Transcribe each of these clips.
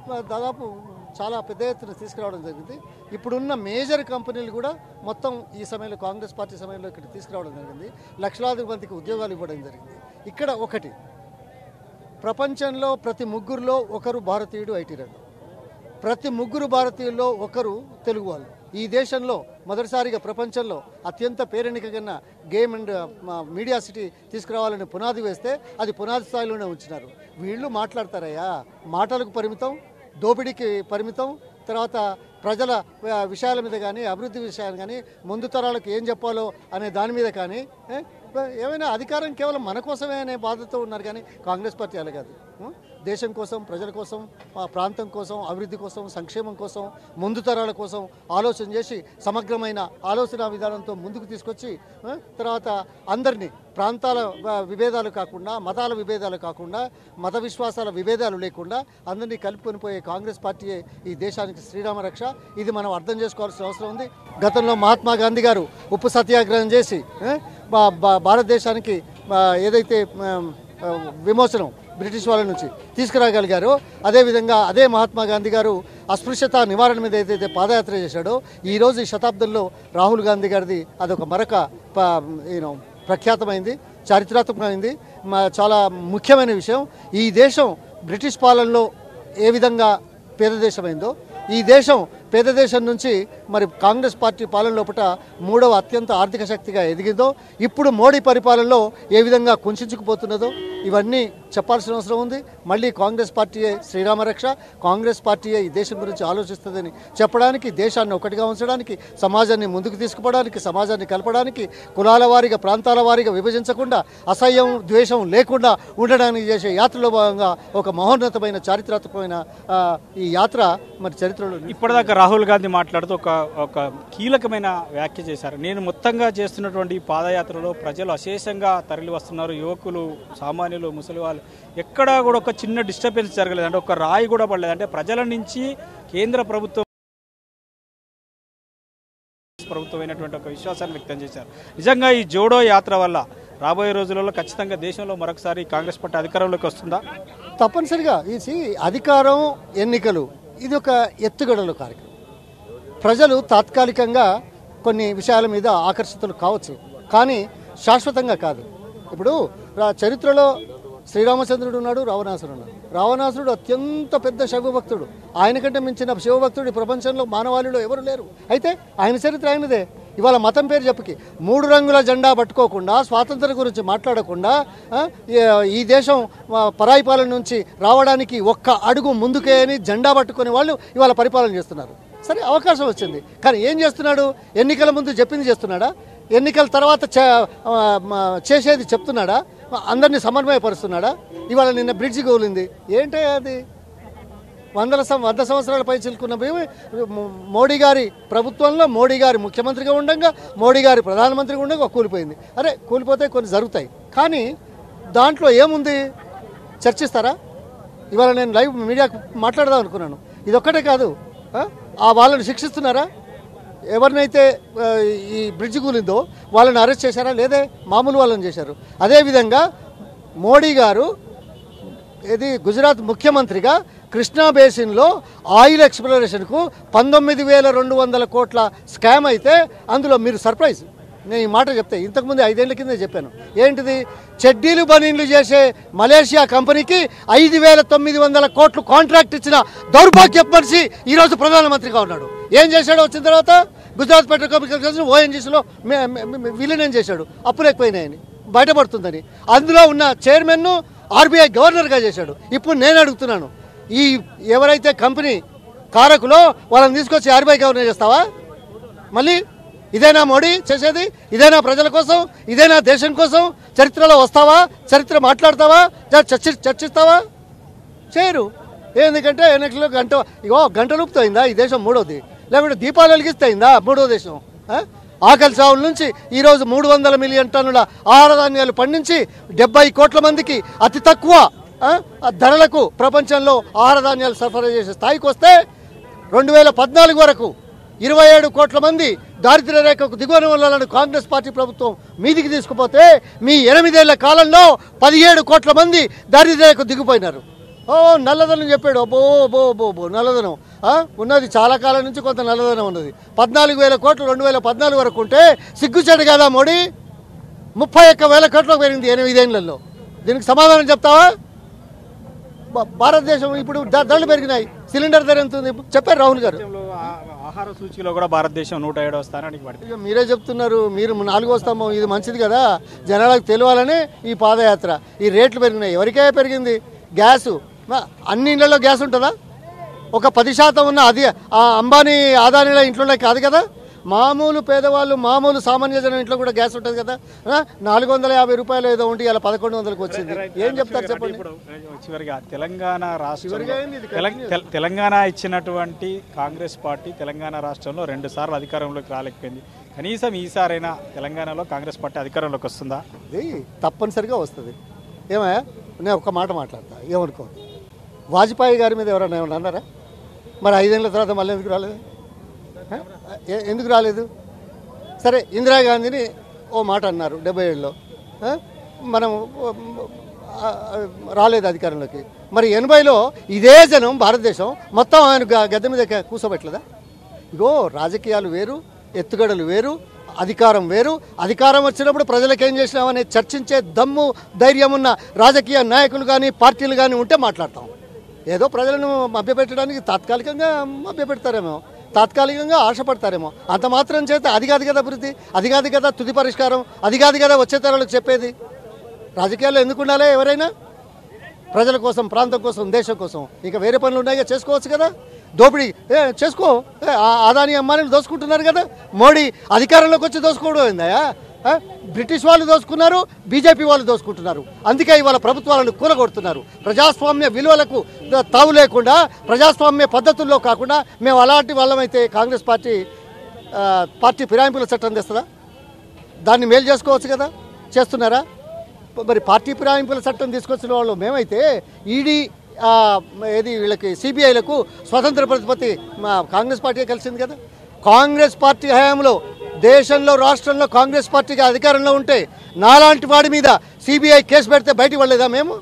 దాదాపు చాలా పెద్ద ఎత్తున తీసుకురావడం జరిగింది ఇప్పుడున్న మేజర్ కంపెనీలు కూడా మొత్తం ఈ సమయంలో కాంగ్రెస్ పార్టీ సమయంలో ఇక్కడ తీసుకురావడం జరిగింది లక్షలాది మందికి ఉద్యోగాలు ఇవ్వడం జరిగింది ఇక్కడ ఒకటి ప్రపంచంలో ప్రతి ముగ్గురులో ఒకరు భారతీయుడు ఐటీ రంగం ప్రతి ముగ్గురు భారతీయుల్లో ఒకరు తెలుగు వాళ్ళు ఈ దేశంలో మొదటిసారిగా ప్రపంచంలో అత్యంత పేరెన్నికగన్న game and uh, media city తీసుకురావాలని పునాది వేస్తే అది పునాది స్థాయిలోనే ఉంచినారు వీళ్ళు మాట్లాడతారయ్యా మాటలకు పరిమితం దోపిడీకి పరిమితం తర్వాత ప్రజల ఆ, విషయాల మీద కానీ అభివృద్ధి విషయాలు కానీ ముందు తరాలకు ఏం చెప్పాలో అనే దాని మీద కానీ ఏ, ఏమైనా అధికారం కేవలం మన కోసమే అనే బాధతో ఉన్నారు కానీ కాంగ్రెస్ పార్టీ అలా కాదు ఉం? దేశం కోసం ప్రజల కోసం ఆ ప్రాంతం కోసం అభివృద్ధి కోసం సంక్షేమం కోసం ముందు తరాల కోసం ఆలోచన చేసి సమగ్రమైన ఆలోచన విధానంతో ముందుకు తీసుకొచ్చి ఆ, తర్వాత అందరినీ ప్రాంతాల ఆ, విభేదాలు కాకుండా మతాల విభేదాలు కాకుండా మత విశ్వాసాల విభేదాలు లేకుండా అందరినీ కలుపుకొని పోయే కాంగ్రెస్ పార్టీయే ఈ దేశానికి శ్రీరామ రక్ష ఇది మనం అర్థం చేసుకోవాల్సిన అవసరం ఉంది గతంలో మహాత్మా గాంధీ గారు ఉప్పు సత్యాగ్రహం చేసి ఆ, భా- భా- భారతదేశానికి ఆ, ఏదైతే ఆ, ఆ, విమోచనం బ్రిటిష్ వాళ్ళ నుంచి తీసుకురాగలిగారో అదేవిధంగా అదే మహాత్మా గాంధీ గారు అస్పృశ్యత నివారణ మీద ఏదైతే పాదయాత్ర చేశాడో ఈ రోజు ఈ శతాబ్దంలో రాహుల్ గాంధీ గారిది అదొక మరొక యూనో ప్రఖ్యాతమైంది చారిత్రాత్మకమైంది మ- చాలా ముఖ్యమైన విషయం ఈ దేశం బ్రిటిష్ పాలనలో ఏ విధంగా పేద దేశమైందో ఈ దేశం పేద దేశం నుంచి మరి కాంగ్రెస్ పార్టీ పాలన లోపల మూడవ అత్యంత ఆర్థిక శక్తిగా ఎదిగిందో ఇప్పుడు మోడీ పరిపాలనలో ఏ విధంగా కుంచుకుపోతున్నదో ఇవన్నీ చెప్పాల్సిన అవసరం ఉంది మళ్ళీ కాంగ్రెస్ పార్టీయే శ్రీరామరక్ష కాంగ్రెస్ పార్టీయే ఈ దేశం గురించి ఆలోచిస్తుందని చెప్పడానికి దేశాన్ని ఒకటిగా ఉంచడానికి సమాజాన్ని ముందుకు తీసుకుపోవడానికి సమాజాన్ని కలపడానికి కులాల వారీగా ప్రాంతాల వారీగా విభజించకుండా అసహ్యం ద్వేషం లేకుండా ఉండడానికి చేసే యాత్రలో భాగంగా ఒక మహోన్నతమైన చారిత్రాత్మకమైన ఆ, ఈ యాత్ర మరి చరిత్రలో ఇప్పటిదాకా రాహుల్ గాంధీ మాట్లాడుతూ ఒక ఒక కీలకమైన వ్యాఖ్య చేశారు నేను మొత్తంగా చేస్తున్నటువంటి ఈ పాదయాత్రలో ప్రజలు అశేషంగా తరలి వస్తున్నారు యువకులు సామాన్యులు ముసలి వాళ్ళు ఎక్కడా కూడా ఒక చిన్న డిస్టర్బెన్స్ జరగలేదు అంటే ఒక రాయి కూడా పడలేదు అంటే ప్రజల నుంచి కేంద్ర ప్రభుత్వం ప్రభుత్వమైనటువంటి ఒక విశ్వాసాన్ని వ్యక్తం చేశారు నిజంగా ఈ జోడో యాత్ర వల్ల రాబోయే రోజులలో ఖచ్చితంగా దేశంలో మరొకసారి కాంగ్రెస్ పార్టీ అధికారంలోకి వస్తుందా తప్పనిసరిగా ఇది అధికారం ఎన్నికలు ఇది ఒక ఎత్తుగడలు కార్యక్రమం ప్రజలు తాత్కాలికంగా కొన్ని విషయాల మీద ఆకర్షితులు కావచ్చు కానీ శాశ్వతంగా కాదు ఇప్పుడు రా- చరిత్రలో శ్రీరామచంద్రుడు ఉన్నాడు రావణాసురుడు ఉన్నాడు రావణాసురుడు అత్యంత పెద్ద శివభక్తుడు ఆయన కంటే మించిన శివభక్తుడు ఈ ప్రపంచంలో మానవాళిలో ఎవరు లేరు అయితే ఆయన చరిత్ర ఆయనదే ఇవాళ మతం పేరు చెప్పుకి మూడు రంగుల జెండా పట్టుకోకుండా స్వాతంత్రం గురించి మాట్లాడకుండా ఆ, ఈ- ఈ దేశం ఆ, పరాయి పాలన నుంచి రావడానికి ఒక్క అడుగు ముందుకే అని జెండా పట్టుకునే వాళ్ళు ఇవాళ పరిపాలన చేస్తున్నారు సరే అవకాశం వచ్చింది కానీ ఏం చేస్తున్నాడు ఎన్నికల ముందు చెప్పింది చేస్తున్నాడా ఎన్నికల తర్వాత చే- ఆ, మ- చేసేది చెప్తున్నాడా అందరినీ సమన్వయపరుస్తున్నాడా ఇవాళ నిన్న బ్రిడ్జి గోలింది ఏంటే అది వందల సం వంద సంవత్సరాల పై చిలుకున్న భూమి మో- మోడీ గారి ప్రభుత్వంలో మోడీ గారి ముఖ్యమంత్రిగా ఉండగా మోడీ గారి ప్రధానమంత్రిగా ఉండగా కూలిపోయింది అరే కూలిపోతే కొన్ని జరుగుతాయి కానీ దాంట్లో ఏముంది చర్చిస్తారా ఇవాళ నేను లైవ్ మీడియాకు మాట్లాడదాం అనుకున్నాను ఇదొక్కటే కాదు ఆ? ఆ వాళ్ళని శిక్షిస్తున్నారా ఎవరినైతే ఆ, ఈ బ్రిడ్జ్ కూలిందో వాళ్ళని అరెస్ట్ చేశారా లేదే మామూలు వాళ్ళని చేశారు అదేవిధంగా మోడీ గారు ఇది గుజరాత్ ముఖ్యమంత్రిగా కృష్ణా బేసిన్లో ఆయిల్ ఎక్స్ప్లోరేషన్కు పంతొమ్మిది వేల రెండు వందల కోట్ల స్కామ్ అయితే అందులో మీరు సర్ప్రైజ్ నేను ఈ మాట చెప్తే ఇంతకుముందు ఐదేళ్ల కింద చెప్పాను ఏంటిది చెడ్డీలు బనీన్లు చేసే మలేషియా కంపెనీకి ఐదు వేల తొమ్మిది వందల కోట్లు కాంట్రాక్ట్ ఇచ్చిన దౌర్భాగ్య మనిషి ఈరోజు ప్రధానమంత్రిగా ఉన్నాడు ఏం చేశాడో వచ్చిన తర్వాత గుజరాత్ పెట్రోకెమికల్స్ ఓఎన్జీసీలో విలీనం చేశాడు అప్పులు ఎక్కువైనాయని బయటపడుతుందని అందులో ఉన్న చైర్మన్ను ఆర్బీఐ గవర్నర్గా చేశాడు ఇప్పుడు నేను అడుగుతున్నాను ఈ ఎవరైతే కంపెనీ కారకులో వాళ్ళని తీసుకొచ్చి ఆర్బీఐ గవర్నర్ చేస్తావా మళ్ళీ ఇదేనా మోడీ చేసేది ఇదేనా ప్రజల కోసం ఇదేనా దేశం కోసం చరిత్రలో వస్తావా చరిత్ర మాట్లాడతావా చ- చర్చి చర్చిస్తావా చేయరు ఎందుకంటే ఎన్నికలు గంట ఇగో గంట లూపుతోందా ఈ దేశం మూడోది లేకుంటే దీపాలు వెలిగిస్తోందా మూడో దేశం ఆ? ఆకలి చావుల నుంచి ఈరోజు మూడు వందల మిలియన్ టన్నుల ఆహార ధాన్యాలు పండించి డెబ్బై కోట్ల మందికి అతి తక్కువ ఆ, ఆ ధరలకు ప్రపంచంలో ఆహార ధాన్యాలు సరఫరా చేసే స్థాయికి వస్తే రెండు వేల పద్నాలుగు వరకు ఇరవై ఏడు కోట్ల మంది దారిద్ర్య రేఖకు దిగువన వాళ్ళను కాంగ్రెస్ పార్టీ ప్రభుత్వం మీదికి తీసుకుపోతే మీ ఎనిమిదేళ్ల కాలంలో పదిహేడు కోట్ల మంది దారిద్ర్య రేఖకు దిగిపోయినారు ఓ నల్లధనం చెప్పాడు అబ్బో బో బో బో నల్లధనం ఆ? ఉన్నది చాలా కాలం నుంచి కొంత నల్లధనం ఉన్నది పద్నాలుగు వేల కోట్లు రెండు వేల పద్నాలుగు వరకు ఉంటే సిగ్గుచేటు కదా మోడీ ముప్పై ఒక్క వేల కోట్లకు పెరిగింది ఎనిమిదేళ్లలో దీనికి సమాధానం చెప్తావా భా- భారతదేశం ఇప్పుడు ధ- ధరలు పెరిగినాయి సిలిండర్ ధర ఎంత ఉంది చెప్పారు రాహుల్ గారు దేశంలో ఆ- ఆహార సూచీలో కూడా భారతదేశం నూట ఏడవ స్థానానికి పడింది ఇక మీరే చెప్తున్నారు మీరు నాలుగో స్తంభం ఇది మంచిది కదా జనాలకు తెలియాలని ఈ పాదయాత్ర ఈ రేట్లు పెరిగినాయి ఎవరికే పెరిగింది గ్యాసు మ- అన్ని ఇళ్లలో గ్యాస్ ఉంటుందా ఒక పది శాతం ఉన్న అది ఆ అంబానీ ఆదానీల ఇంట్లోనే కాదు కదా మామూలు పేదవాళ్ళు మామూలు సామాన్య జనం ఇంట్లో కూడా గ్యాస్ ఉంటుంది కదా ఆ? నాలుగు వందల యాభై రూపాయలు ఏదో ఉంటే ఇలా పదకొండు వందలకు వచ్చింది ఏం చెప్తారు చెప్పండి ఇప్పుడు చివరిగా తెలంగాణ రాష్ట్రంలో చివరిగా ఏంది ఇది? తెలం- తెల- తెలంగాణ ఇచ్చినటువంటి కాంగ్రెస్ పార్టీ తెలంగాణ రాష్ట్రంలో రెండు సార్లు అధికారంలోకి రాలేకపోయింది కనీసం ఈసారైనా తెలంగాణలో కాంగ్రెస్ పార్టీ అధికారంలోకి వస్తుందా ఇది తప్పనిసరిగా వస్తుంది ఏమయ్యా నేను ఒక మాట మాట్లాడతా ఏమనుకో వాజ్పేయి గారి మీద ఎవరైనా ఏమన్నా అన్నారా మరి ఐదేళ్ల తర్వాత మళ్ళీ ఎందుకు రాలేదు ఆ? ఎ- ఎందుకు రాలేదు సరే ఇందిరాగాంధీని ఓ మాట అన్నారు డెబ్బై ఏడులో ఆ? మనం ఆ, ఆ, రాలేదు అధికారంలోకి మరి ఎనభైలో ఇదే జనం భారతదేశం మొత్తం ఆయన గ- గద్దె మీద ఎక్క- కూర్చోబెట్టలేదా ఇగో రాజకీయాలు వేరు ఎత్తుగడలు వేరు అధికారం వేరు అధికారం వచ్చినప్పుడు ప్రజలకు ఏం చేసినామని చర్చించే దమ్ము ధైర్యం ఉన్న రాజకీయ నాయకులు కానీ పార్టీలు కానీ ఉంటే మాట్లాడతాం ఏదో ప్రజలను మభ్యపెట్టడానికి తాత్కాలికంగా మభ్యపెడతారేమో తాత్కాలికంగా ఆశపడతారేమో అంత మాత్రం చేత అది కాదు కదా అభివృద్ధి అది కాదు కదా తుది పరిష్కారం అది కాదు కదా వచ్చే తరాలకు చెప్పేది రాజకీయాల్లో ఎందుకు ఉండాలి ఎవరైనా ప్రజల కోసం ప్రాంతం కోసం దేశం కోసం ఇక వేరే పనులు ఉన్నాయి కదా, చేసుకోవచ్చు కదా దోపిడీ ఏ చేసుకో ఏ, ఆ ఆదాని అమ్మాయిలు దోసుకుంటున్నారు కదా మోడీ అధికారంలోకి వచ్చి దోసుకోవడం ఏందయ్యా ఆ? బ్రిటిష్ వాళ్ళు దోసుకున్నారు బీజేపీ వాళ్ళు దోసుకుంటున్నారు అందుకే ఇవాళ ప్రభుత్వాలను కూలగొడుతున్నారు ప్రజాస్వామ్య విలువలకు ద- తావు లేకుండా ప్రజాస్వామ్య పద్ధతుల్లో కాకుండా మేము అలాంటి వాళ్ళమైతే కాంగ్రెస్ పార్టీ ఆ, పార్టీ ఫిరాయింపుల చట్టం తెస్తుందా దాన్ని మేలు చేసుకోవచ్చు కదా చేస్తున్నారా మరి పార్టీ ఫిరాయింపుల చట్టం తీసుకొచ్చిన వాళ్ళు మేమైతే ఈడీ ఆ, ఏది వీళ్ళకి సిబిఐలకు స్వతంత్ర ప్రతిపత్తి మా కాంగ్రెస్ పార్టీ కలిసింది కదా కాంగ్రెస్ పార్టీ హయాంలో దేశంలో రాష్ట్రంలో కాంగ్రెస్ పార్టీకి అధికారంలో ఉంటే నాలాంటి వాడి మీద సిబిఐ కేసు పెడితే బయటికి పడలేదా మేము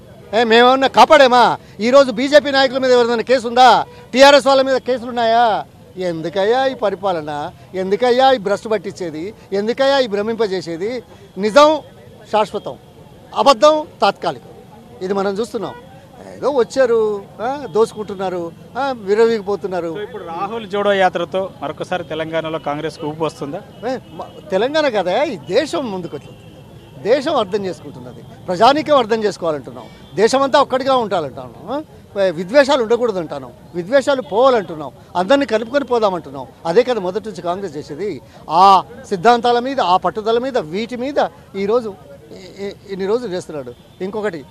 ఏ మేమేమన్నా కాపాడేమా ఈరోజు బీజేపీ నాయకుల మీద ఎవరిదైనా కేసు ఉందా టీఆర్ఎస్ వాళ్ళ మీద కేసులు ఉన్నాయా ఎందుకయ్యా ఈ పరిపాలన ఎందుకయ్యా ఈ భ్రష్టు పట్టించేది ఎందుకయ్యా ఈ భ్రమింపజేసేది నిజం శాశ్వతం అబద్ధం తాత్కాలికం ఇది మనం చూస్తున్నాం ఏదో వచ్చారు ఆ, దోసుకుంటున్నారు ఆ, విరవీగిపోతున్నారు సో ఇప్పుడు రాహుల్ జోడో యాత్రతో మరొకసారి తెలంగాణలో కాంగ్రెస్ ఊపు వస్తుందా ఏ, మ- తెలంగాణ కదా ఈ దేశం ముందుకు వచ్చింది దేశం అర్థం చేసుకుంటున్నది ప్రజానీకం అర్థం చేసుకోవాలంటున్నాం దేశమంతా ఒక్కటిగా ఉండాలంటున్నాం ఆ? ఏ, విద్వేషాలు ఉండకూడదు అంటున్నాం విద్వేషాలు పోవాలంటున్నాం అందరినీ కలుపుకొని పోదామంటున్నాం అదే కదా మొదటి నుంచి కాంగ్రెస్ చేసేది ఆ సిద్ధాంతాల మీద ఆ పట్టుదల మీద వీటి మీద ఈరోజు ఇ- ఇ- ఇన్ని రోజులు చేస్తున్నాడు ఇంకొకటి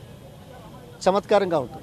చమత్కారంగా ఉంటుంది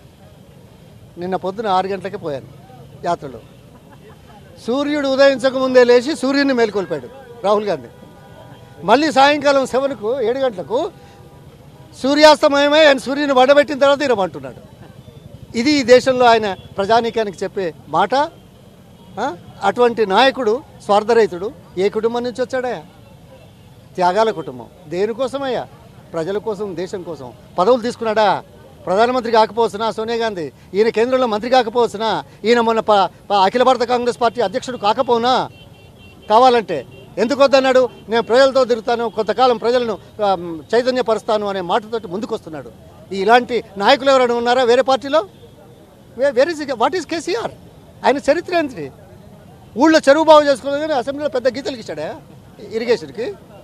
నిన్న పొద్దున ఆరు గంటలకే పోయాను యాత్రలో సూర్యుడు ఉదయించక ముందే లేచి సూర్యుడిని మేల్కొల్పాడు రాహుల్ గాంధీ మళ్ళీ సాయంకాలం సెవెన్కు ఏడు గంటలకు సూర్యాస్తమయమై ఆయన సూర్యుని వడబెట్టిన తర్వాత ఇరమంటున్నాడు ఇది ఈ దేశంలో ఆయన ప్రజానీకానికి చెప్పే మాట ఆ? అటువంటి నాయకుడు స్వార్థరహితుడు ఏ కుటుంబం నుంచి వచ్చాడా త్యాగాల కుటుంబం దేనికోసమయ్యా ప్రజల కోసం దేశం కోసం పదవులు తీసుకున్నాడా ప్రధానమంత్రి కాకపోవచ్చునా సోనియా గాంధీ ఈయన కేంద్రంలో మంత్రి కాకపోవచ్చునా ఈయన మొన్న ప- ప- అఖిల భారత కాంగ్రెస్ పార్టీ అధ్యక్షుడు కాకపోవునా కావాలంటే ఎందుకు వద్దన్నాడు నేను ప్రజలతో తిరుగుతాను కొంతకాలం ప్రజలను ఆ, చైతన్యపరుస్తాను అనే మాటతోటి ముందుకొస్తున్నాడు ఇలాంటి నాయకులు ఎవరైనా ఉన్నారా వేరే పార్టీలో where is what is KCR ఆయన చరిత్ర ఏంటి ఊళ్ళో చెరువు బాగు చేసుకోలేదు కానీ అసెంబ్లీలో పెద్ద గీతలు ఇచ్చాడా ఇరిగేషన్కి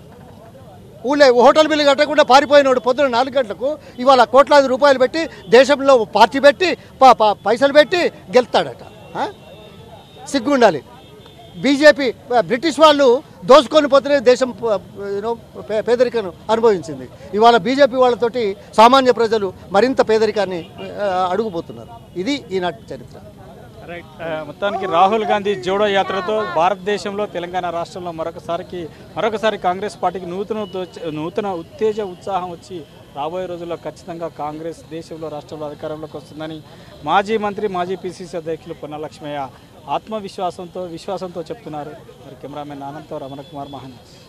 ఊళ్ళో హోటల్ బిల్లు కట్టకుండా పారిపోయినాడు పొద్దున నాలుగు గంటలకు ఇవాళ కోట్లాది రూపాయలు పెట్టి దేశంలో పార్టీ పెట్టి ప- ప- పైసలు పెట్టి గెలుతాడట ఆ? సిగ్గు ఉండాలి బీజేపీ బ్రిటిష్ వాళ్ళు దోసుకొని పోతేనే దేశం ప- యూనో పే- పేదరికను అనుభవించింది ఇవాళ బీజేపీ వాళ్ళతోటి సామాన్య ప్రజలు మరింత పేదరికాన్ని ఆ, అడుగుపోతున్నారు ఇది ఈనాటి చరిత్ర రైట్ ఆ, మొత్తానికి రాహుల్ గాంధీ జోడో యాత్రతో భారతదేశంలో తెలంగాణ రాష్ట్రంలో మరొకసారికి మరొకసారి కాంగ్రెస్ పార్టీకి నూతన ఉత్తేజ- నూతన ఉత్తేజ ఉత్సాహం వచ్చి రాబోయే రోజుల్లో ఖచ్చితంగా కాంగ్రెస్ దేశంలో రాష్ట్రంలో అధికారంలోకి వస్తుందని మాజీ మంత్రి మాజీ పిసిసి అధ్యక్షులు పొన్నలక్ష్మయ్య ఆత్మవిశ్వాసంతో విశ్వాసంతో చెప్తున్నారు మరి కెమెరామెన్ ఆనంద్తో రమణ కుమార్ మహానాథ్